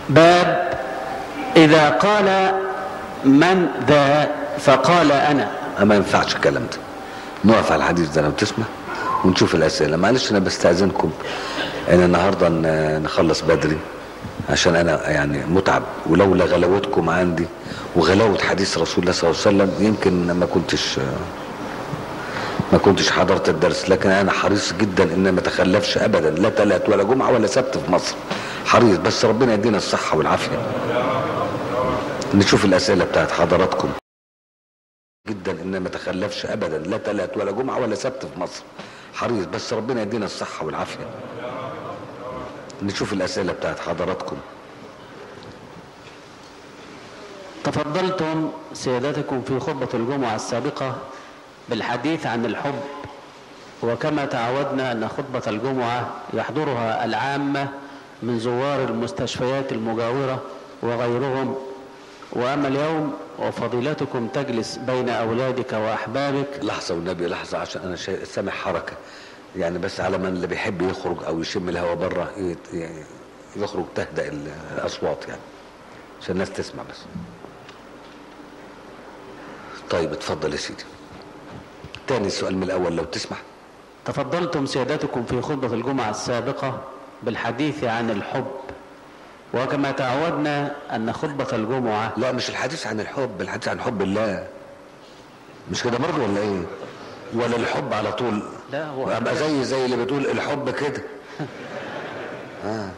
باب إذا قال من ذا فقال أنا ما ينفعش الكلام ده نقف على الحديث ده لو تسمع ونشوف الأسئلة معلش أنا بستأذنكم أن النهاردة ن- نخلص بدري عشان أنا يعني متعب ولولا غلاوتكم عندي وغلاوة حديث رسول الله صلى الله عليه وسلم يمكن ما كنتش ما كنتش حضرت الدرس لكن أنا حريص جدا إن ما اتخلفش أبدا لا تلات ولا جمعة ولا سبت في مصر حريص بس ربنا يدينا الصحة والعافية نشوف الأسئلة بتاعت حضراتكم جدا ان ما اتخلفش ابدا لا تلات ولا جمعه ولا سبت في مصر حريص بس ربنا يدينا الصحه والعافيه نشوف الاسئله بتاعت حضراتكم تفضلتم سيادتكم في خطبة الجمعة السابقة بالحديث عن الحب وكما تعودنا أن خطبة الجمعة يحضرها العامة من زوار المستشفيات المجاورة وغيرهم وأما اليوم وفضيلتكم تجلس بين أولادك وأحبابك لحظه والنبي لحظه عشان انا شا- سامع حركه يعني بس على من اللي بيحب يخرج او يشم الهواء بره يت- يعني يخرج تهدأ ال- الاصوات يعني عشان الناس تسمع بس طيب اتفضل يا سيدي تاني سؤال من الاول لو تسمح تفضلتم سيادتكم في خطبة الجمعة السابقة بالحديث عن الحب وكما تعودنا أن خطبة الجمعة لا مش الحديث عن الحب الحديث عن حب الله مش كده برضه ولا ايه ولا الحب على طول لا، هو- ابقى زي زي اللي بتقول الحب كده اه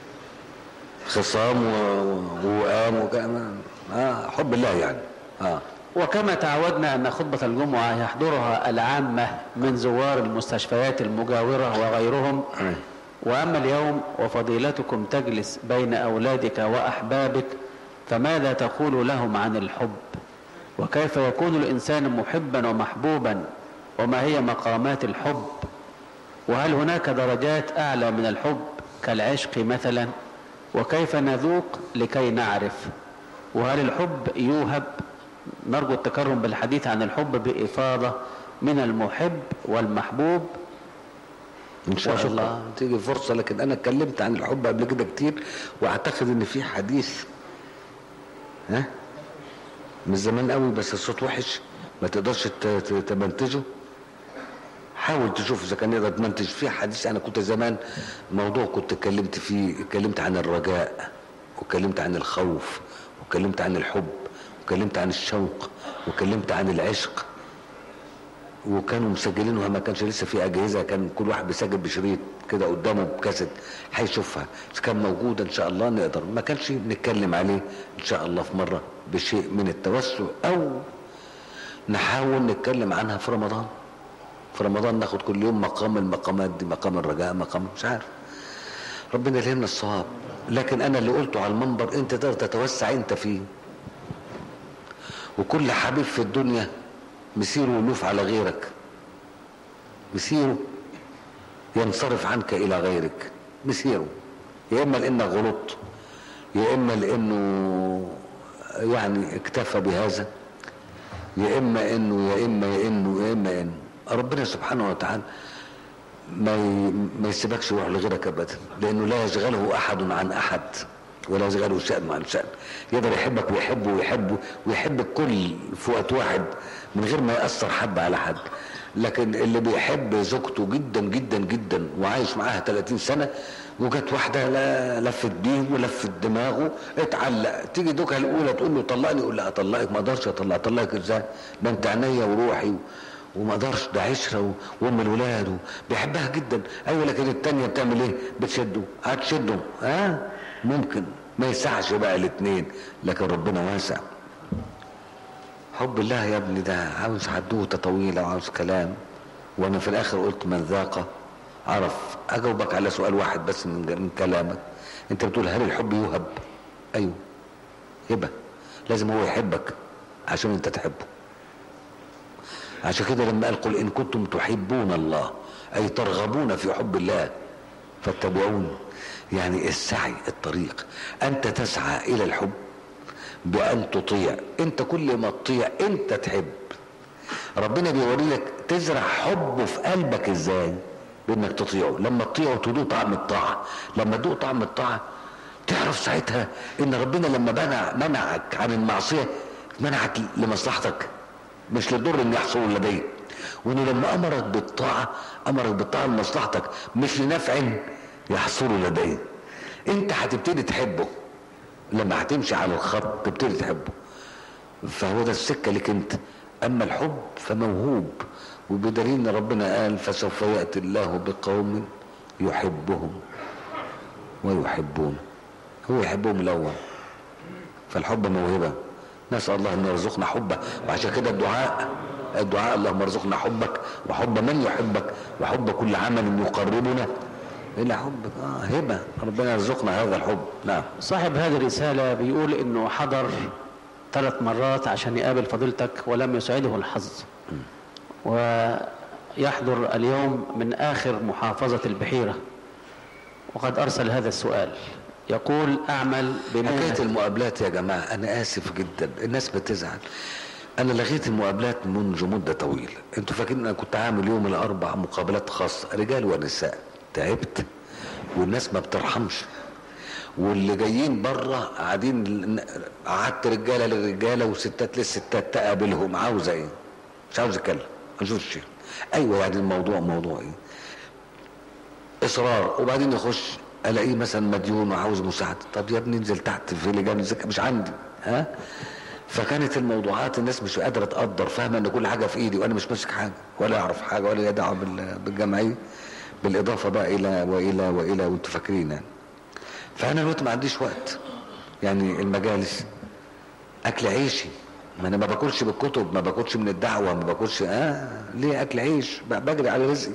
خصام و- ووئام وكلام اه حب الله يعني اه وكما تعودنا أن خطبة الجمعة يحضرها العامة من زوار المستشفيات المجاورة وغيرهم آه. وأما اليوم وفضيلتكم تجلس بين أولادك وأحبابك فماذا تقول لهم عن الحب وكيف يكون الإنسان محبا ومحبوبا وما هي مقامات الحب وهل هناك درجات أعلى من الحب كالعشق مثلا وكيف نذوق لكي نعرف وهل الحب يوهب نرجو التكرم بالحديث عن الحب بإفاضة من المحب والمحبوب ان شاء وشكرا. الله تيجي فرصه لكن انا اتكلمت عن الحب قبل كده كتير واعتقد ان في حديث ها من زمان قوي بس الصوت وحش ما تقدرش ت- ت- تمنتجه حاول تشوف اذا كان يقدر تمنتج في حديث انا كنت زمان موضوع كنت اتكلمت فيه اتكلمت عن الرجاء واتكلمت عن الخوف واتكلمت عن الحب واتكلمت عن الشوق واتكلمت عن العشق وكانوا مسجلينها ما كانش لسه في اجهزه كان كل واحد بيسجل بشريط كده قدامه بكاسيت هيشوفها اذا كان موجوده ان شاء الله نقدر ما كانش نتكلم عليه ان شاء الله في مره بشيء من التوسع او نحاول نتكلم عنها في رمضان في رمضان ناخد كل يوم مقام المقامات دي مقام الرجاء مقام مش عارف ربنا يلهمنا الصواب لكن انا اللي قلته على المنبر انت تقدر تتوسع انت فيه وكل حبيب في الدنيا مسيره يلوف على غيرك مسيره ينصرف عنك الى غيرك مسيره يا اما لانك غلطت يا اما لانه يعني اكتفى بهذا يا اما انه يا اما يا انه يا اما انه ربنا سبحانه وتعالى ما ي- ما يسيبكش يروح لغيرك ابدا لانه لا يشغله احد عن احد ولا يشغله شأن عن شأن يقدر يحبك ويحبه ويحبه ويحب الكل في وقت واحد من غير ما يأثر حد على حد لكن اللي بيحب زوجته جدا جدا جدا وعايش معاها 30 سنة وجت واحدة لا لفت بيه ولفت دماغه اتعلق تيجي دوكها الأولى تقول له طلقني يقول لها اطلقك ما اقدرش اطلق اطلقك ازاي ده انت عينيا وروحي وما اقدرش ده عشره و- وام الولاد و- بيحبها جدا ايوه لكن التانيه بتعمل ايه بتشده هتشده ها ممكن ما يسعش بقى الاثنين لكن ربنا واسع حب الله يا ابني ده عاوز حدوته طويله وعاوز كلام وانا في الاخر قلت من ذاق عرف اجاوبك على سؤال واحد بس من من كلامك انت بتقول هل الحب يوهب ايوه هبه لازم هو يحبك عشان انت تحبه عشان كده لما قال قل ان كنتم تحبون الله اي ترغبون في حب الله فاتبعوني يعني السعي الطريق انت تسعى الى الحب بان تطيع انت كل ما تطيع انت تحب ربنا بيوري لك تزرع حبه في قلبك ازاي بانك تطيعه لما تطيعه تدوق طعم الطاعه لما تدوق طعم الطاعه تعرف ساعتها ان ربنا لما منع منعك عن المعصية منعك لمصلحتك مش للضر ان يحصل لديه وانه لما امرك بالطاعة امرك بالطاعة لمصلحتك مش لنفع يحصل لديه انت هتبتدي تحبه لما هتمشي على الخط تبتدي تحبه فهو ده السكة لك انت اما الحب فموهوب وبدليل ان ربنا قال فسوف يأتي الله بقوم يحبهم ويحبون هو يحبهم الاول فالحب موهبة نسأل الله ان يرزقنا حبه وعشان كده الدعاء الدعاء اللهم ارزقنا حبك وحب من يحبك وحب كل عمل يقربنا الى حبك اه هبه ربنا يرزقنا هذا الحب نعم صاحب هذه الرسالة بيقول انه حضر ثلاث مرات عشان يقابل فضيلتك ولم يسعده الحظ ويحضر اليوم من آخر محافظة البحيرة وقد أرسل هذا السؤال يقول أعمل حكايه بمهنة المقابلات يا جماعه انا اسف جدا الناس بتزعل انا لغيت المقابلات منذ مده طويله انتوا فاكرين انا كنت عامل يوم الاربع مقابلات خاصه رجال ونساء تعبت والناس ما بترحمش واللي جايين بره قاعدين قعدت رجاله للرجاله وستات للستات تقابلهم عاوزه ايه مش عاوز اتكلم ما اشوفش ايوه يعني الموضوع موضوع ايه اصرار وبعدين يخش الاقيه مثلا مديون وعاوز مساعده طب يا ابني انزل تحت في لجان الزكاه مش عندي ها فكانت الموضوعات الناس مش قادره تقدر فاهمه ان كل حاجه في ايدي وانا مش ماسك حاجه ولا اعرف حاجه ولا ليا دعوه بال- بالجمعيه بالاضافه بقى الى والى والى وانتوا فاكرين يعني فانا دلوقتي ما عنديش وقت يعني المجالس اكل عيشي ما انا ما باكلش بالكتب ما باكلش من الدعوه ما باكلش اه ليه اكل عيش ب- بجري على رزقي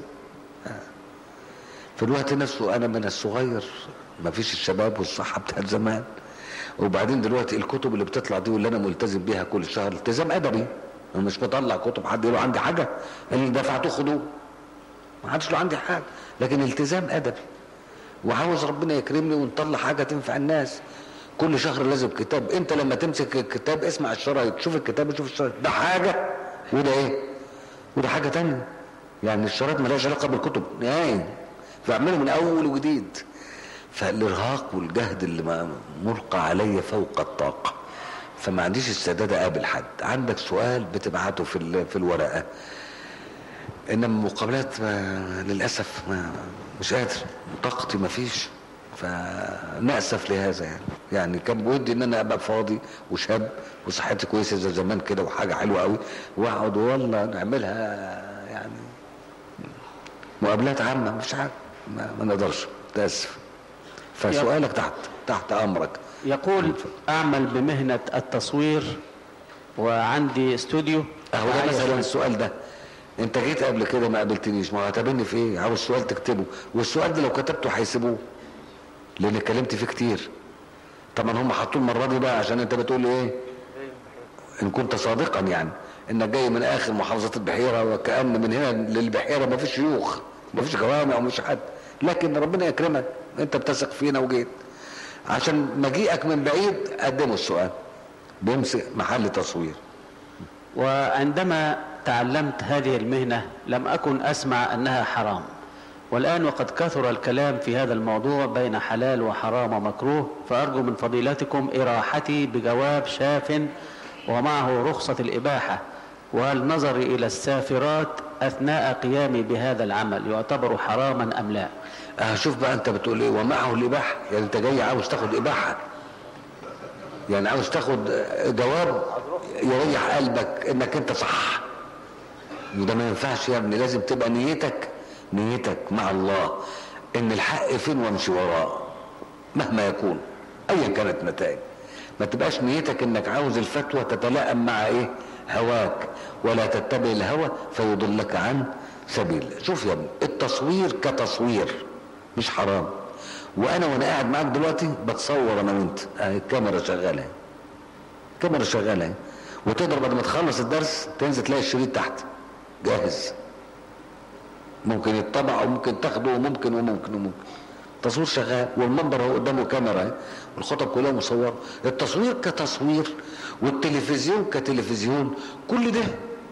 في الوقت نفسه انا من الصغير ما فيش الشباب والصحة بتاعت زمان وبعدين دلوقتي الكتب اللي بتطلع دي واللي انا ملتزم بيها كل شهر التزام ادبي انا مش بطلع كتب حد يقول عندي حاجة اللي دفعته خدوه ما حدش له عندي حاجة لكن التزام ادبي وعاوز ربنا يكرمني ونطلع حاجة تنفع الناس كل شهر لازم كتاب انت لما تمسك الكتاب اسمع الشرايط شوف الكتاب وشوف الشرايط ده حاجة وده ايه وده حاجة تانية يعني الشرايط ملهاش علاقة بالكتب نهائي فاعمله من اول وجديد فالارهاق والجهد اللي ما ملقى علي فوق الطاقة فما عنديش استعداد اقابل حد عندك سؤال بتبعته في ال- في الورقة انما المقابلات ما للاسف ما مش قادر طاقتي ما فيش فنأسف لهذا يعني يعني كان بودي ان انا ابقى فاضي وشاب وصحتي كويسه زي زمان كده وحاجه حلوه قوي واقعد والله نعملها يعني مقابلات عامه مش عارف ما, ما نقدرش تاسف فسؤالك تحت تحت امرك يقول أعمل بمهنة التصوير وعندي استوديو اهو ده وعايز- مثلا السؤال ده انت جيت قبل كده ما قابلتنيش ما هو هتقابلني في ايه عاوز سؤال تكتبه والسؤال ده لو كتبته هيسيبوه لان اتكلمت فيه كتير طبعا هم حطوه المره دي بقى عشان انت بتقول لي ايه ان كنت صادقا يعني انك جاي من اخر محافظه البحيره وكان من هنا للبحيره ما فيش شيوخ ما فيش جوامع ومش حد لكن ربنا يكرمك انت بتثق فينا وجيت عشان مجيئك من بعيد قدموا السؤال بيمسك محل تصوير وعندما تعلمت هذه المهنة لم أكن أسمع أنها حرام والآن وقد كثر الكلام في هذا الموضوع بين حلال وحرام ومكروه فأرجو من فضيلتكم إراحتي بجواب شاف ومعه رخصة الإباحة والنظر إلى السافرات أثناء قيامي بهذا العمل يعتبر حراما أم لا اه شوف بقى انت بتقول ايه ومعه الاباحه يعني انت جاي عاوز تاخد اباحه يعني عاوز تاخد جواب يريح قلبك انك انت صح وده ما ينفعش يا ابني لازم تبقى نيتك نيتك مع الله ان الحق فين وامشي وراه مهما يكون ايا كانت نتائج ما تبقاش نيتك انك عاوز الفتوى تتلائم مع ايه هواك ولا تتبع الهوى فيضلك عن سبيل الله. شوف يا ابني التصوير كتصوير مش حرام وانا وانا قاعد معاك دلوقتي بتصور انا وانت اهي الكاميرا شغاله اهي. الكاميرا شغاله اهي. وتقدر بعد ما تخلص الدرس تنزل تلاقي الشريط تحت جاهز ممكن يتطبع وممكن تاخده وممكن وممكن وممكن التصوير شغال والمنبر هو قدامه كاميرا اهي والخطب كلها مصوره التصوير كتصوير والتلفزيون كتلفزيون كل ده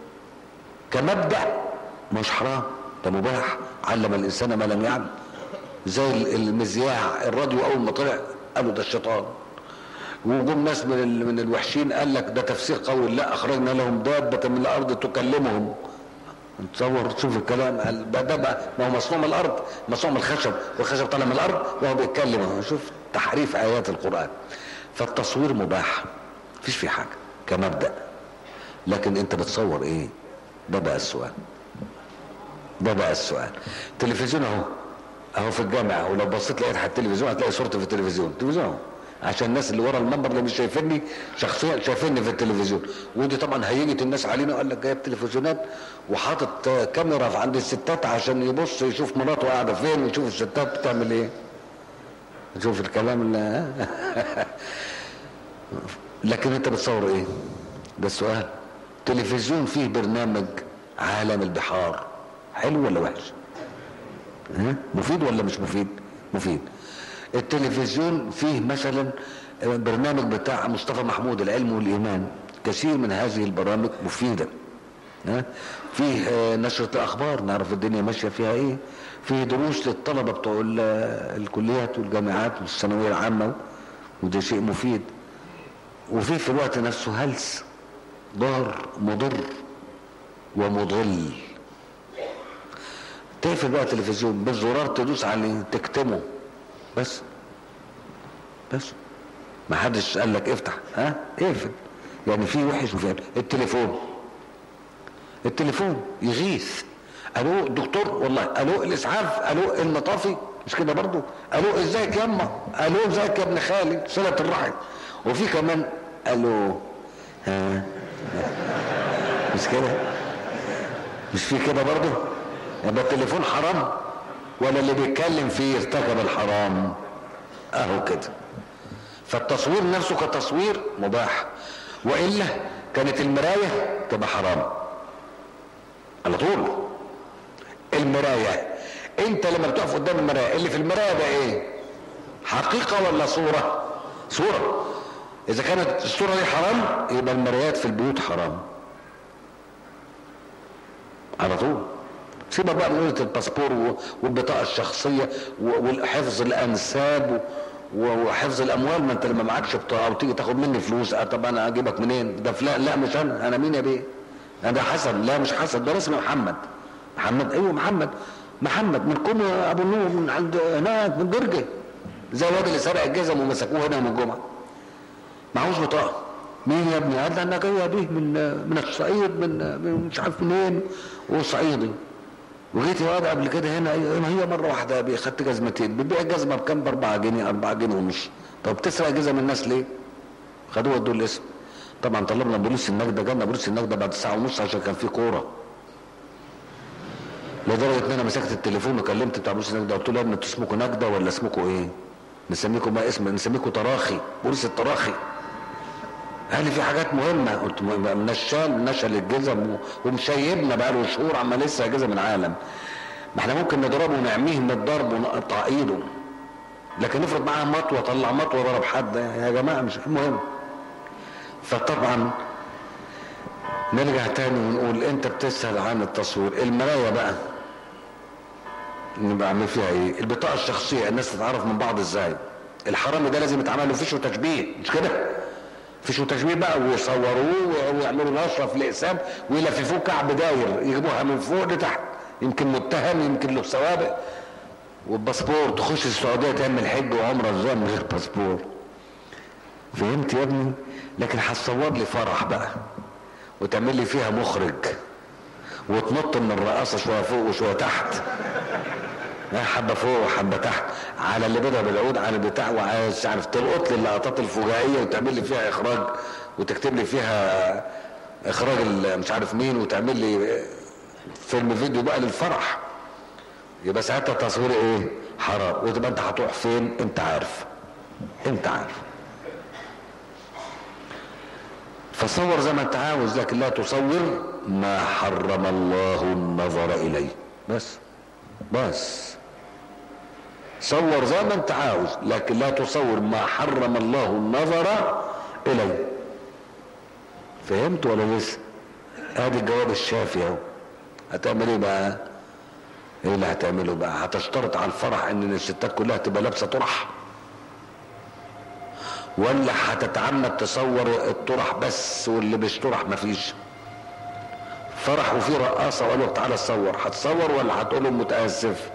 كمبدأ مش حرام ده مباح علم الإنسان ما لم يعلم زي ال- المذياع الراديو أول ما طلع قالوا ده الشيطان وجم ناس من ال- من الوحشين قال لك ده تفسير قوي لا اخرجنا لهم دابه من الارض تكلمهم تصور شوف الكلام قال ده ده بقى ما هو مصنوع من الارض مصنوع من الخشب والخشب طالع من الارض وهو بيتكلم اهو شوف تحريف ايات القران فالتصوير مباح مفيش فيه حاجه كمبدا لكن انت بتصور ايه ده بقى السؤال ده بقى السؤال التلفزيون اهو اهو في الجامع ولو بصيت لقيت على التلفزيون هتلاقي صورتي في التلفزيون التلفزيون اهو عشان الناس اللي ورا المنبر اللي مش شايفيني شخصيا شايفيني في التلفزيون ودي طبعا هيجت الناس علينا وقال لك جايب تلفزيونات وحاطط آه، كاميرا في عند الستات عشان يبص يشوف مراته قاعده فين ويشوف الستات بتعمل ايه شوف الكلام اللي لكن انت بتصور ايه ده السؤال تلفزيون فيه برنامج عالم البحار حلو ولا وحش ها؟ مفيد ولا مش مفيد مفيد التلفزيون فيه مثلا برنامج بتاع مصطفى محمود العلم والايمان كثير من هذه البرامج مفيده ها؟ فيه آه، نشرة الأخبار نعرف الدنيا ماشية فيها إيه فيه دروس للطلبة بتوع ال- الكليات والجامعات والثانوية العامة وده شيء مفيد وفيه في الوقت نفسه هلس ضار مضر ومضل تقفل بقى التلفزيون بالزرار تدوس عليه تكتمه بس بس ما حدش قال لك افتح ها اقفل يعني في وحش وفي حلو. التليفون التليفون يغيث الو دكتور والله الو الاسعاف الو المطافي مش كده برضو الو ازيك ياما الو ازيك يا ابن خالي صله الرحم وفي كمان الو ها مش كده مش في كده برضو يبقى التليفون حرام ولا اللي بيتكلم فيه ارتكب الحرام اهو كده فالتصوير نفسه كتصوير مباح والا كانت المرايه تبقى حرام على طول المرايه انت لما بتقف قدام المرايه اللي في المرايه ده ايه حقيقه ولا صوره صوره اذا كانت الصوره دي حرام يبقى المرايات في البيوت حرام على طول سيبك بقى من قضيه الباسبور و- والبطاقه الشخصيه و- وحفظ الانساب و- وحفظ الاموال ما انت لما معكش بطاقه وتيجي تاخد مني فلوس آه طب انا اجيبك منين ده فلان لا مش انا انا مين يا بيه انا ده حسن لا مش حسن ده اسمي محمد محمد ايوه محمد محمد من كوم ابو النور من عند هناك من درجه زي الواد اللي سرق الجزم ومسكوه هنا يوم الجمعه معهوش بطاقه مين يا ابني قال لي انا جاي بيه من من الصعيد من, من مش عارف منين وصعيدي وجيت يا واد قبل كده هنا أيوة، ما هي مره واحده بيه خدت جزمتين بتبيع الجزمه بكام ب 4 جنيه 4 جنيه ونص طب بتسرق جزم الناس ليه؟ خدوه ودوه الاسم طبعا طلبنا بوليس النجده جالنا بوليس النجده بعد ساعه ونص عشان كان في كوره لدرجه ان انا مسكت التليفون وكلمت بتاع بوليس النجده قلت له يا ابني انتوا اسمكم نجده ولا اسمكم ايه؟ نسميكم ما اسم نسميكم تراخي بوليس التراخي قال لي في حاجات مهمه قلت م- نشال نشل الجزم و- ومشيبنا بقى له شهور عمال لسه جزم العالم ما احنا ممكن نضربه ونعميه من الضرب ونقطع ايده لكن نفرض معاه مطوه طلع مطوه ضرب حد يا جماعه مش المهم فطبعا نرجع تاني ونقول انت بتسأل عن التصوير المرايه بقى نبقى عامل فيها ايه البطاقه الشخصيه الناس تتعرف من بعض ازاي الحرامي ده لازم يتعمل له فيش وتشبيه مش كده فيش وتشبيه بقى ويصوروه ويعملوا نشره في الاقسام ويلففوه كعب داير يجيبوها من فوق لتحت يمكن متهم يمكن له سوابق والباسبور تخش السعوديه تعمل حج وعمره ازاي من غير باسبور فهمت يا ابني لكن هتصور لي فرح بقى وتعمل لي فيها مخرج وتنط من الرقاصه شويه فوق وشويه تحت ها، حبه فوق وحبه تحت على اللي بيضرب العود على البتاع وعايز مش عارف تلقط لي اللقطات الفجائيه وتعمل لي فيها اخراج وتكتب لي فيها اخراج ال- مش عارف مين وتعمل لي فيلم فيديو بقى للفرح يبقى ساعتها تصوير ايه حرام وتبقى انت هتروح فين انت عارف انت عارف فصور زي ما انت عاوز لكن لا تصور ما حرم الله النظر اليه بس بس صور زي ما انت عاوز لكن لا تصور ما حرم الله النظر اليه فهمت ولا لسه ادي الجواب الشافي اهو هتعمل ايه بقى ايه اللي هتعمله بقى هتشترط على الفرح ان الستات كلها تبقى لابسه طرح ولا هتتعمد تصور الطرح بس واللي مش طرح مفيش فرح وفي رقاصه وقالوا تعالى تصور هتصور ولا هتقول لهم متاسف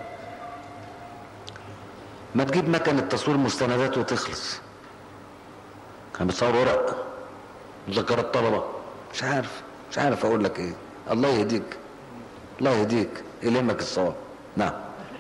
ما تجيب مكنه تصوير مستندات وتخلص كان بتصور ورق مذكرات طلبه مش عارف مش عارف اقول لك ايه الله يهديك الله يهديك يلمك الصواب نعم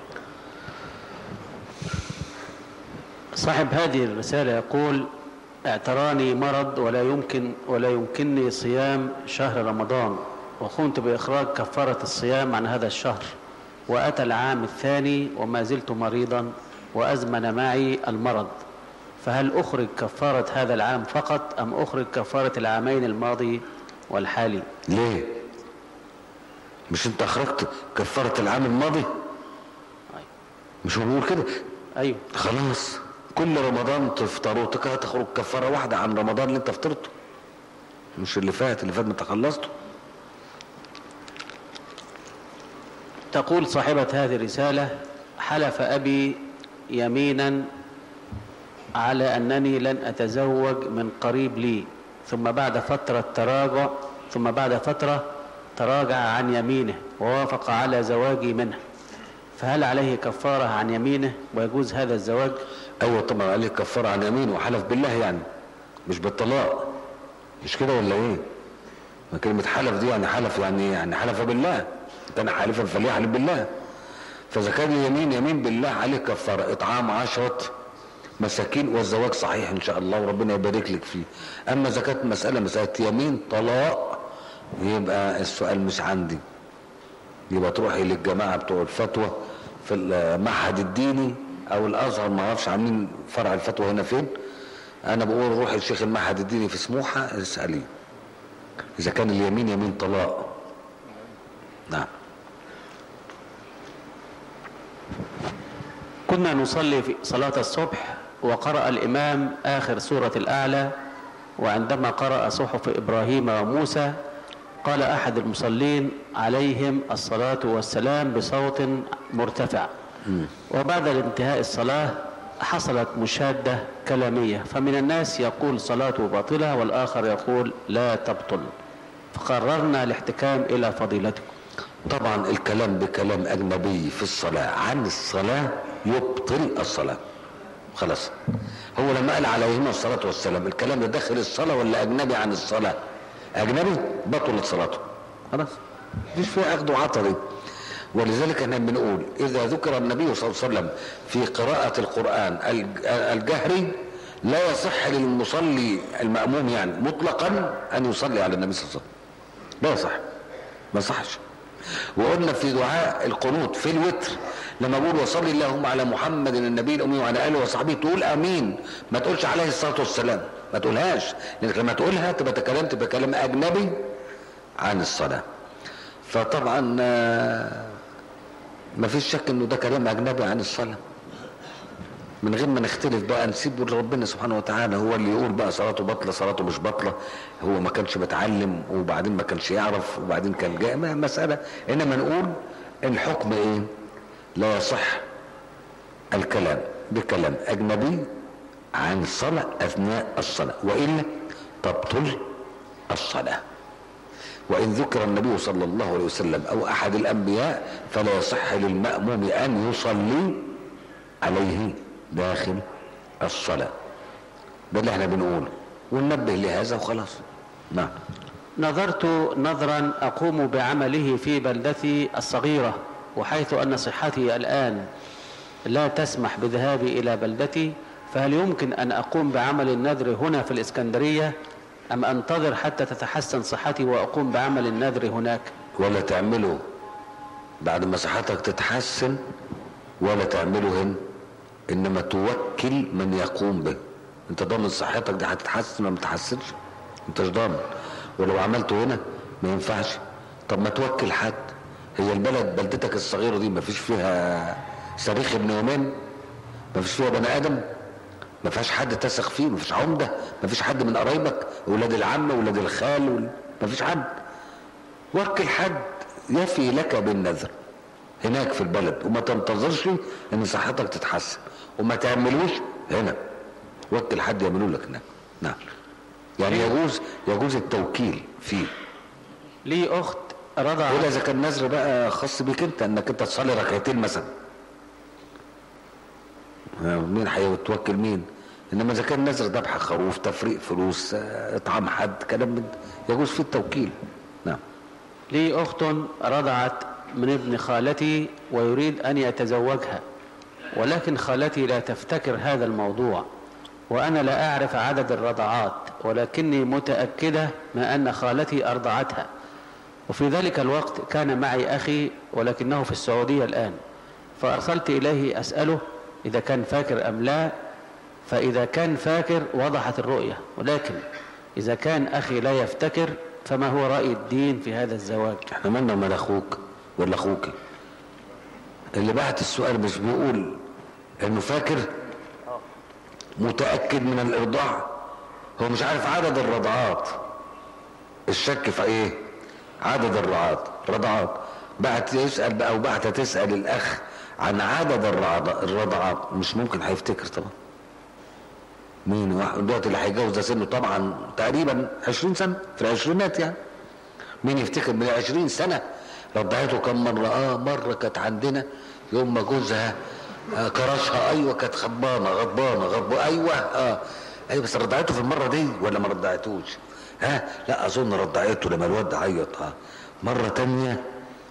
صاحب هذه الرسالة يقول اعتراني مرض ولا يمكن ولا يمكنني صيام شهر رمضان وقمت بإخراج كفارة الصيام عن هذا الشهر وأتى العام الثاني وما زلت مريضا وأزمن معي المرض فهل أخرج كفارة هذا العام فقط أم أخرج كفارة العامين الماضي والحالي ليه مش انت اخرجت كفاره العام الماضي مش هو بيقول كده أيوه خلاص كل رمضان تفطروا تخرج كفاره واحده عن رمضان اللي انت فطرته مش اللي فات اللي فات ما انت خلصته تقول صاحبة هذه الرسالة حلف أبي يمينا على أنني لن أتزوج من قريب لي ثم بعد فترة تراجع ثم بعد فترة تراجع عن يمينه ووافق على زواجي منه فهل عليه كفارة عن يمينه ويجوز هذا الزواج ايوه طبعا عليه كفاره عن يمين وحلف بالله يعني مش بالطلاق مش كده ولا ايه ما كلمه حلف دي يعني حلف يعني يعني حلف بالله كان حالفا فليحلف بالله فاذا كان اليمين يمين بالله عليه كفاره اطعام عشره مساكين والزواج صحيح ان شاء الله وربنا يبارك لك فيه اما اذا كانت مساله مساله يمين طلاق يبقى السؤال مش عندي يبقى تروحي للجماعه بتوع الفتوى في المعهد الديني او الازهر ما اعرفش عاملين فرع الفتوى هنا فين انا بقول روحي لشيخ المعهد الديني في سموحه اساليه اذا كان اليمين يمين طلاق نعم كنا نصلي في صلاة الصبح وقرأ الإمام آخر سورة الأعلى وعندما قرأ صحف إبراهيم وموسى قال أحد المصلين عليهم الصلاة والسلام بصوت مرتفع وبعد انتهاء الصلاة حصلت مشادة كلامية فمن الناس يقول صلاته باطلة والآخر يقول لا تبطل فقررنا الاحتكام إلى فضيلتكم طبعا الكلام بكلام اجنبي في الصلاه عن الصلاه يبطل الصلاه خلاص هو لما قال عليهما الصلاه والسلام الكلام ده داخل الصلاه ولا اجنبي عن الصلاه اجنبي بطلت صلاته خلاص مفيش فيها اخذ وعطا دي ولذلك احنا بنقول اذا ذكر النبي صلى الله عليه وسلم في قراءه القران الج- الجهري لا يصح للمصلي الماموم يعني مطلقا ان يصلي على النبي صلى الله عليه وسلم لا يصح ما يصحش وقلنا في دعاء القنوت في الوتر لما بقول وصلي اللهم على محمد النبي الامي وعلى اله وصحبه تقول امين ما تقولش عليه الصلاه والسلام ما تقولهاش لانك لما تقولها تبقى تكلمت بكلام اجنبي عن الصلاه فطبعا آه، ما فيش شك انه ده كلام اجنبي عن الصلاه من غير ما نختلف بقى نسيب ربنا سبحانه وتعالى هو اللي يقول بقى صلاته بطلة صلاته مش بطلة هو ما كانش متعلم وبعدين ما كانش يعرف وبعدين كان جاء ما مسألة انما نقول الحكم ايه لا يصح الكلام بكلام اجنبي عن الصلاة اثناء الصلاة والا تبطل الصلاة وإن ذكر النبي صلى الله عليه وسلم أو أحد الأنبياء فلا يصح للمأموم أن يصلي عليه داخل الصلاة ده اللي احنا بنقوله وننبه لهذا وخلاص نعم نظرت نظرا أقوم بعمله في بلدتي الصغيرة وحيث أن صحتي الآن لا تسمح بذهابي إلى بلدتي فهل يمكن أن أقوم بعمل النذر هنا في الإسكندرية أم أنتظر حتى تتحسن صحتي وأقوم بعمل النذر هناك ولا تعمله بعد ما صحتك تتحسن ولا تعمله هنا انما توكل من يقوم به انت ضامن صحتك دي هتتحسن ولا ما تتحسنش انت مش ضامن ولو عملته هنا ما ينفعش طب ما توكل حد هي البلد بلدتك الصغيره دي ما فيش فيها صريخ ابن يومين ما فيش فيها بني ادم ما فيهاش حد تثق فيه ما فيش عمده ما فيش حد من قرايبك ولاد العم ولاد الخال وال- ما فيش حد وكل حد يفي لك بالنذر هناك في البلد وما تنتظرش ان صحتك تتحسن وما تعملوش هنا وكل حد يعملوا لك نعم نعم يعني يجوز يجوز التوكيل فيه لي أخت رضعت ولا اذا كان نذر بقى خاص بيك انت انك انت تصلي ركعتين مثلا آه، مين هيتوكل مين انما اذا كان نذر ذبح خروف تفريق فلوس آه، اطعام حد كلام من ده، يجوز فيه التوكيل نعم لي أخت رضعت من ابن خالتي ويريد أن يتزوجها ولكن خالتي لا تفتكر هذا الموضوع وأنا لا أعرف عدد الرضعات ولكني متأكدة ما أن خالتي أرضعتها وفي ذلك الوقت كان معي أخي ولكنه في السعودية الآن فأرسلت إليه أسأله إذا كان فاكر أم لا فإذا كان فاكر وضحت الرؤية ولكن إذا كان أخي لا يفتكر فما هو رأي الدين في هذا الزواج احنا مالنا ومال اخوك ولا اخوك اللي بعت السؤال مش بيقول انه فاكر متأكد من الارضاع هو مش عارف عدد الرضعات الشك في ايه عدد الرضعات رضعات بعت يسأل بقى وبعت تسأل الاخ عن عدد الرضع- الرضعات مش ممكن هيفتكر طبعا مين واحد دلوقتي اللي هيتجوز ده سنه طبعا تقريبا 20 سنه في العشرينات يعني مين يفتكر من 20 سنه رضعته كم مره اه مره كانت عندنا يوم ما جوزها آه كرشها ايوه كانت خبانه غضبانه غضبانه ايوه اه ايوه بس رضعته في المره دي ولا ما رضعتوش ها لا اظن رضعته لما الواد عيط اه مره تانية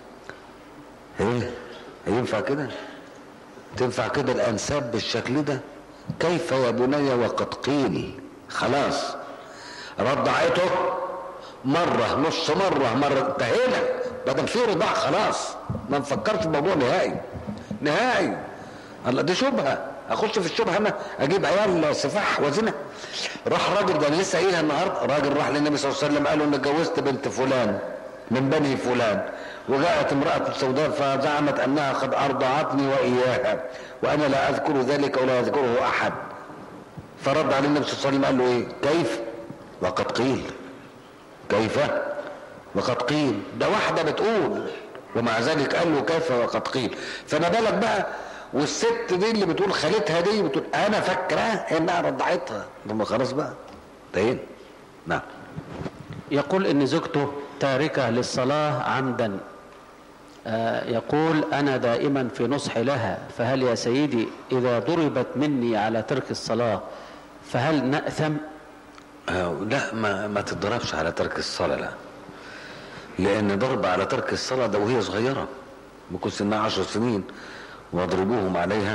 ايه هينفع كده تنفع كده الانساب بالشكل ده كيف يا بني وقد قيل خلاص رضعته مرة نص مرة مرة انتهينا بدل في رضاع خلاص ما نفكرش في الموضوع نهائي نهائي الله دي شبهة اخش في الشبهة انا اجيب عيال سفاح وزنا راح راجل ده أنا لسه قايلها النهارده راجل راح للنبي صلى الله عليه وسلم قال له ان اتجوزت بنت فلان من بني فلان وجاءت امرأة سوداء فزعمت انها قد ارضعتني واياها وانا لا اذكر ذلك ولا يذكره احد فرد عليه النبي صلى الله عليه وسلم قال له ايه كيف وقد قيل كيف وقد قيل ده واحدة بتقول ومع ذلك قال له كيف وقد قيل فما بالك بقى والست دي اللي بتقول خالتها دي بتقول انا فاكره انها رضعتها طب خلاص بقى انتهينا نعم يقول ان زوجته تاركة للصلاة عمدا آه، يقول انا دائما في نصح لها فهل يا سيدي اذا ضربت مني على ترك الصلاة فهل نأثم آه، لا ما ما تتضربش على ترك الصلاة لا لأن ضرب على ترك الصلاة ده وهي صغيرة بيكون سنها عشر سنين واضربوهم عليها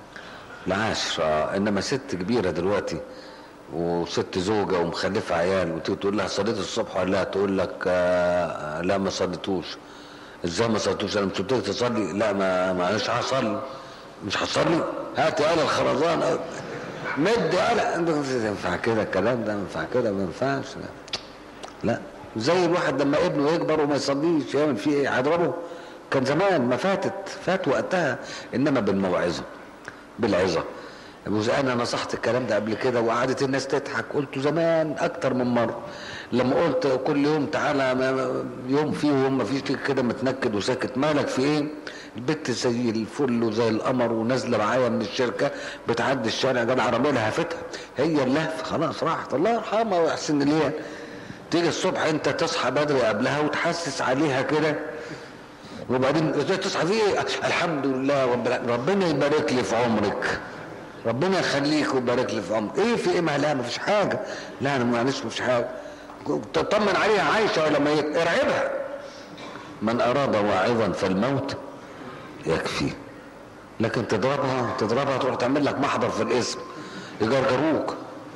لعشر آه. إنما ست كبيرة دلوقتي وست زوجة ومخلفة عيال وتيجي تقول لها صليت الصبح ولا لا تقول لك آه لا ما صليتوش ازاي ما صليتوش انا مش قلت لك تصلي لا ما ما مش هصلي مش هتصلي هات آلة الخرزان آه. مد آلة ينفع كده الكلام ده ينفع كده ما ينفعش لا. لا زي الواحد لما ابنه يكبر وما يصليش يعمل فيه ايه هيضربه كان زمان ما فاتت فات وقتها انما بالموعظه بالعظه انا نصحت الكلام ده قبل كده وقعدت الناس تضحك قلته زمان اكتر من مره لما قلت كل يوم تعالى ما- يوم فيه ويوم ما فيش كده متنكد وساكت مالك في ايه البت زي الفل وزي القمر ونازله معايا من الشركه بتعدي الشارع جاب عربيه لهفتها هي اللهف خلاص راحت الله يرحمها ويحسن ليها تيجي الصبح انت تصحى بدري قبلها وتحسس عليها كده وبعدين ازاي تصحى في ايه الحمد لله رب الع- ربنا يبارك لي في عمرك ربنا يخليك ويبارك لي في عمرك ايه في ايه ما لا ما فيش حاجه لا انا معلش ما فيش حاجه تطمن عليها عايشه ولا ميت ارعبها من اراد واعظا فالموت يكفي لكن تضربها تضربها تروح تعمل لك محضر في الاسم يجرجروك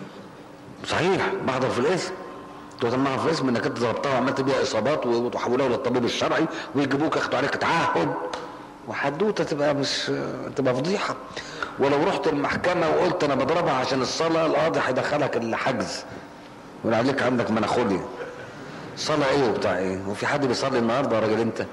صحيح محضر في الاسم تروح تعمل محضر في الاسم انك انت ضربتها وعملت بيها اصابات وتحولها للطبيب الشرعي ويجيبوك ياخدوا عليك تعهد وحدوته تبقى مش تبقى فضيحه ولو رحت المحكمه وقلت انا بضربها عشان الصلاه القاضي هيدخلك الحجز ويقول عليك عندك مناخوليا صلاه ايه وبتاع ايه وفي حد بيصلي النهارده يا راجل انت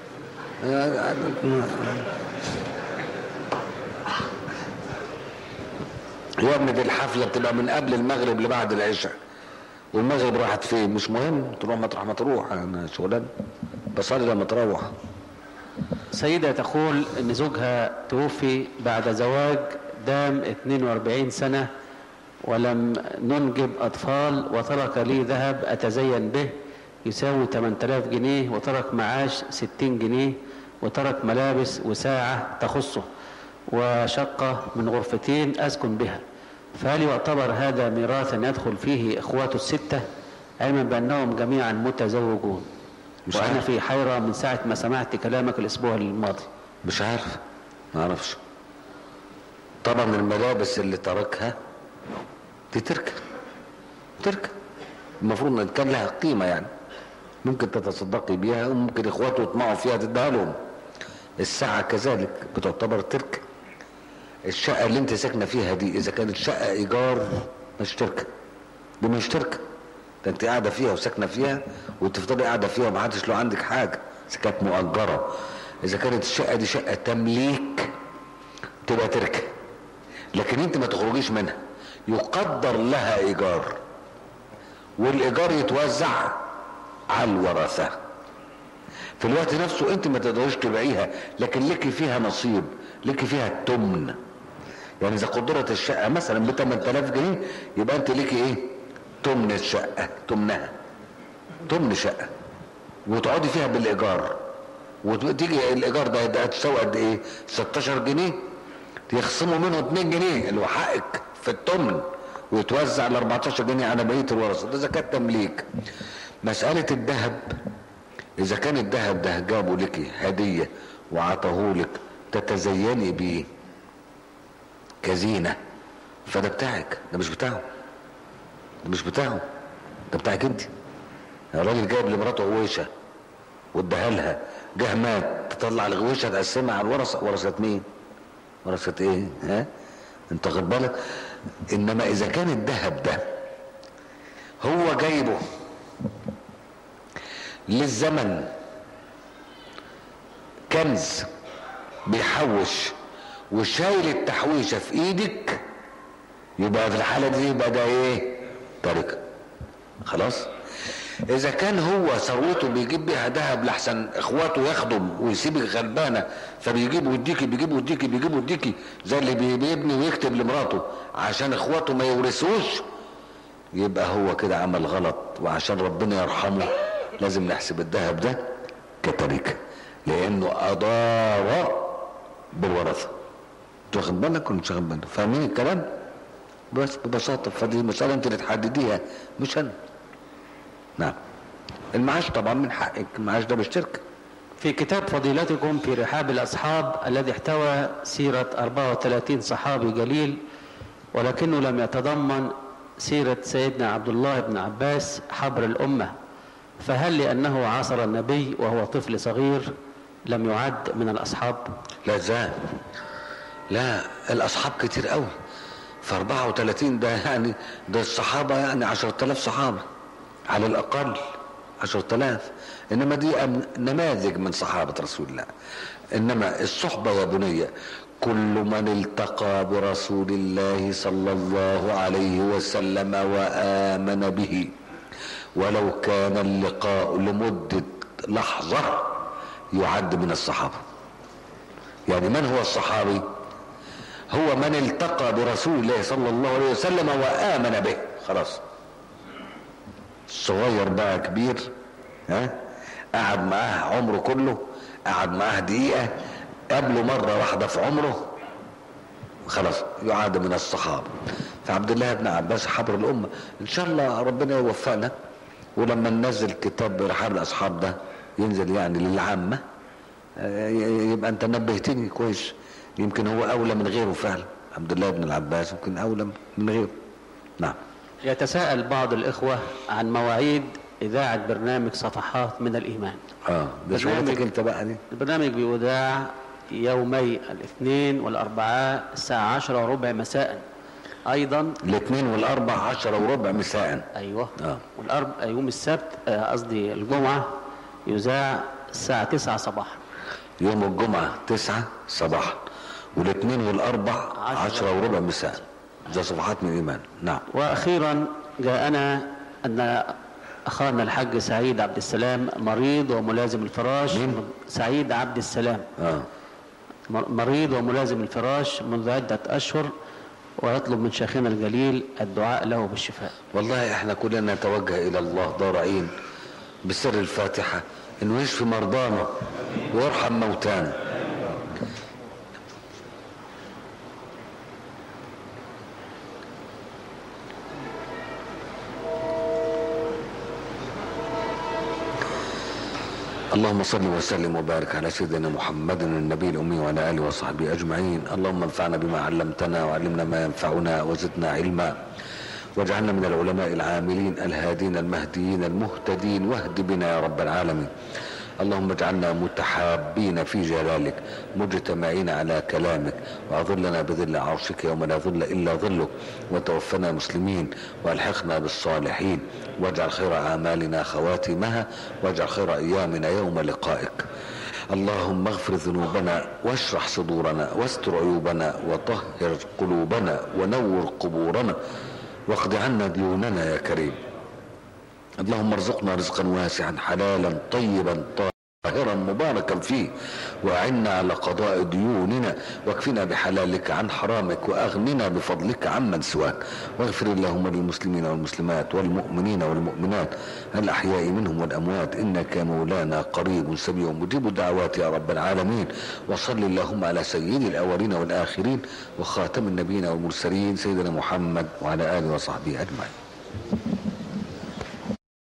يا ابني دي الحفله بتبقى من قبل المغرب لبعد العشاء والمغرب راحت فين مش مهم تروح مطرح ما تروح انا شغلان بصلي لما تروح سيدة تقول ان زوجها توفي بعد زواج دام 42 سنة ولم ننجب أطفال وترك لي ذهب أتزين به يساوي 8000 جنيه وترك معاش 60 جنيه وترك ملابس وساعة تخصه وشقة من غرفتين أسكن بها فهل يعتبر هذا ميراثا يدخل فيه إخواته الستة علما بأنهم جميعا متزوجون مش وأنا عارف. في حيرة من ساعة ما سمعت كلامك الأسبوع الماضي مش عارف ما اعرفش طبعا الملابس اللي تركها دي تركه تركه المفروض ان كان لها قيمه يعني ممكن تتصدقي بيها وممكن اخواته يطمعوا فيها تديها لهم الساعه كذلك بتعتبر تركه الشقه اللي انت ساكنه فيها دي اذا كانت شقه ايجار مش تركه دي مش تركه ده انت قاعده فيها وساكنه فيها وتفضلي قاعده فيها ومحدش له عندك حاجه اذا كانت مؤجره اذا كانت الشقه دي شقه تمليك تبقى تركه لكن انت ما تخرجيش منها يقدر لها ايجار والايجار يتوزع على الورثه في الوقت نفسه انت ما تقدريش تبيعيها لكن لك فيها نصيب لك فيها التمن يعني اذا قدرت الشقه مثلا ب 8000 جنيه يبقى انت ليكي ايه تمن الشقه تمنها تمن شقه وتقعدي فيها بالايجار وتيجي الايجار ده ده هتساوي قد ايه 16 جنيه يخصموا منه 2 جنيه اللي هو حقك في التمن ويتوزع ال 14 جنيه على بقيه الورثه ده زكاه تمليك مساله الذهب اذا كان الذهب ده جابه لك هديه وعطاهولك تتزيني بيه كزينه فده بتاعك ده مش بتاعه ده مش بتاعه ده بتاعك انت الراجل جايب لمراته غويشه واداها لها جه مات تطلع الغويشه تقسمها على الورثه ورثه مين؟ ورثه ايه؟ ها؟ انت واخد بالك؟ انما اذا كان الذهب ده هو جايبه للزمن كنز بيحوش وشايل التحويشه في ايدك يبقى في الحاله دي يبقى ده ايه؟ تركه خلاص؟ اذا كان هو ثروته بيجيب بيها ذهب لحسن اخواته ياخدوا ويسيبك غلبانه فبيجيب ويديكي بيجيب ويديكي بيجيب ويديكي زي اللي بي- بيبني ويكتب لمراته عشان اخواته ما يورثوش يبقى هو كده عمل غلط وعشان ربنا يرحمه لازم نحسب الذهب ده كتركه لانه اضار بالورثه انت واخد بالك ولا مش واخد بالك فاهمين الكلام بس ببساطه فدي مساله انت اللي تحدديها مش انا نعم المعاش طبعا من حقك المعاش ده باشترك في كتاب فضيلتكم في رحاب الأصحاب الذي احتوى سيرة 34 صحابي جليل ولكنه لم يتضمن سيرة سيدنا عبد الله بن عباس حبر الأمة فهل لأنه عاصر النبي وهو طفل صغير لم يعد من الأصحاب لا ازاي لا الاصحاب كتير قوي ف 34 ده يعني ده الصحابه يعني 10000 صحابه على الاقل 10000 انما دي أم- نماذج من صحابه رسول الله انما الصحبه يا بني كل من التقى برسول الله صلى الله عليه وسلم وامن به ولو كان اللقاء لمده لحظه يعد من الصحابه يعني من هو الصحابي هو من التقى برسول الله صلى الله عليه وسلم وآمن به خلاص صغير بقى كبير ها قعد معاه عمره كله قعد معاه دقيقة قبله مرة واحدة في عمره خلاص يعاد من الصحابة فعبد الله بن عباس حبر الأمة إن شاء الله ربنا يوفقنا ولما ننزل كتاب رحاب الأصحاب ده ينزل يعني للعامة آه، يبقى أنت نبهتني كويس يمكن هو أولى من غيره فعلا عبد الله بن العباس يمكن أولى من غيره نعم يتساءل بعض الإخوة عن مواعيد إذاعة برنامج صفحات من الإيمان اه ده برنامج- شغلتك انت بقى دي البرنامج بيذاع يومي الاثنين والأربعاء الساعة عشرة وربع مساء أيضا الاثنين والاربع عشرة وربع مساء أيوة آه. والأرب يوم السبت آه، قصدي الجمعة يذاع الساعة تسعة صباحا يوم الجمعة تسعة صباحا والاثنين والاربع عشرة. عشرة وربع مساء ده صفحات من الايمان نعم وأخيرا جاءنا أن أخانا الحاج سعيد عبد السلام مريض وملازم الفراش مين؟ سعيد عبد السلام اه م- مريض وملازم الفراش منذ عدة أشهر ويطلب من شيخنا الجليل الدعاء له بالشفاء والله احنا كلنا نتوجه الى الله ضارعين بسر الفاتحة انه يشفي مرضانا ويرحم موتانا اللهم صل وسلم وبارك على سيدنا محمد النبي الأمي وعلى آله وصحبه أجمعين اللهم انفعنا بما علمتنا وعلمنا ما ينفعنا وزدنا علما واجعلنا من العلماء العاملين الهادين المهديين المهتدين واهد بنا يا رب العالمين اللهم اجعلنا متحابين في جلالك مجتمعين على كلامك واظلنا بظل عرشك يوم لا ظل الا ظلك وتوفنا مسلمين والحقنا بالصالحين واجعل خير اعمالنا خواتمها واجعل خير ايامنا يوم لقائك اللهم اغفر ذنوبنا واشرح صدورنا واستر عيوبنا وطهر قلوبنا ونور قبورنا واقض عنا ديوننا يا كريم اللهم ارزقنا رزقا واسعا حلالا طيبا طاهرا مباركا فيه واعنا على قضاء ديوننا واكفنا بحلالك عن حرامك واغننا بفضلك عمن سواك واغفر اللهم للمسلمين والمسلمات والمؤمنين والمؤمنات الاحياء منهم والاموات انك مولانا قريب سميع مجيب الدعوات يا رب العالمين وصل اللهم على سيد الاولين والاخرين وخاتم النبيين والمرسلين سيدنا محمد وعلى اله وصحبه اجمعين